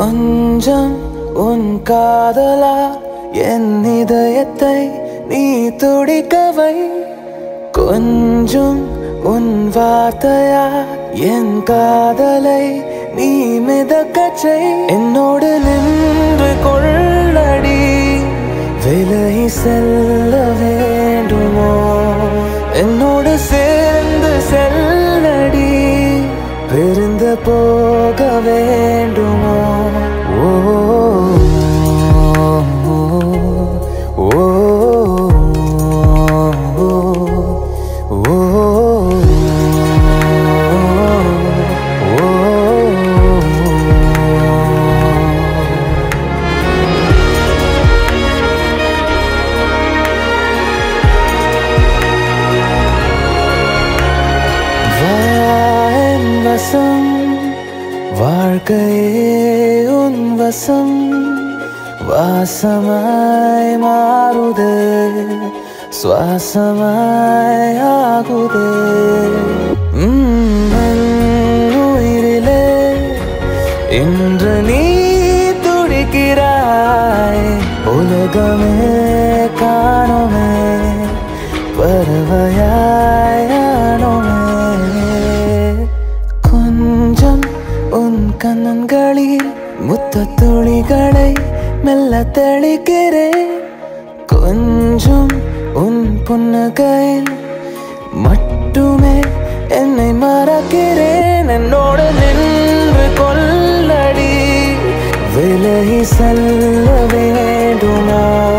கொஞ்சம் உன் காதலா என் இதயத்தை நீ துடிக்கவை கொஞ்சம் உன் வார்த்தையா என் காதலை நீ மிதக்கச் செய் என்னோடு நின்று கொள்ளடி விலகி செல்ல வேண்டுமோ என்னோடு சேர்ந்து செல்லடி பிரிந்து போக வேண்டுமோ ஓ ஓ, ஓ, ஓ, ஓ. வான் வசம் வாழ்க்கையே உன் வசம் வாசமாய் மாறுதே சுவாசமாய் ஆகுதே உம், என் உயிரிலே இன்று நீ துடிக்கிறாய் உலகமே காணுமே பறவையாயானோமே கொஞ்சம் உன் கண்ணன்களில் முத்த துளிகளை மெல்ல தெளிக்கிறேன் கொஞ்சம் உன் புன்னகையில் மட்டுமே என்னை மறக்கிறேன் என்னோடு நின்று கொள்ளடி விலகி செல்ல வேண்டுமா